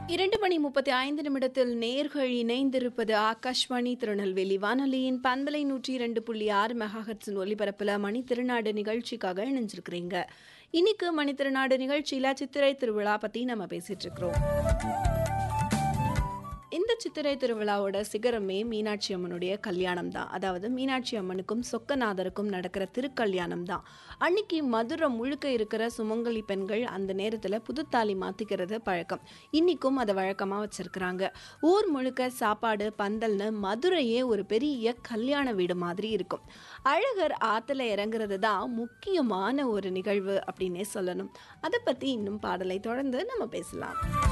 இரண்டு மணி முப்பத்தி ஐந்து நிமிடத்தில் நேர்கள் இணைந்திருப்பது ஆகாஷ்வாணி திருநெல்வேலி வானொலியின் பண்பலை நூற்றி இரண்டு புள்ளி ஆறு மெகாஹர்ட்ஸின் ஒலிபரப்பில் மணி திருநாடு நிகழ்ச்சிக்காக இணைஞ்சிருக்கிறீங்க இன்னைக்கு மணி திருநாடு நிகழ்ச்சியில சித்திரை திருவிழா பத்தி நம்ம பேசிட்டு இருக்கிறோம் இந்த சித்திரை திருவிழாவோட சிகரமே மீனாட்சி அம்மனுடைய கல்யாணம் தான் அதாவது மீனாட்சி அம்மனுக்கும் சொக்கநாதருக்கும் நடக்கிற திருக்கல்யாணம் தான் அன்னைக்கு மதுரை முழுக்க இருக்கிற சுமங்கலி பெண்கள் அந்த நேரத்தில் புதுத்தாலி மாற்றிக்கிறது பழக்கம் இன்னைக்கும் அதை வழக்கமாக வச்சிருக்கிறாங்க ஊர் முழுக்க சாப்பாடு பந்தல்னு மதுரையே ஒரு பெரிய கல்யாண வீடு மாதிரி இருக்கும் அழகர் ஆற்றுல இறங்குறது தான் முக்கியமான ஒரு நிகழ்வு அப்படின்னே சொல்லணும் அதை பற்றி இன்னும் பாடலை தொடர்ந்து நம்ம பேசலாம்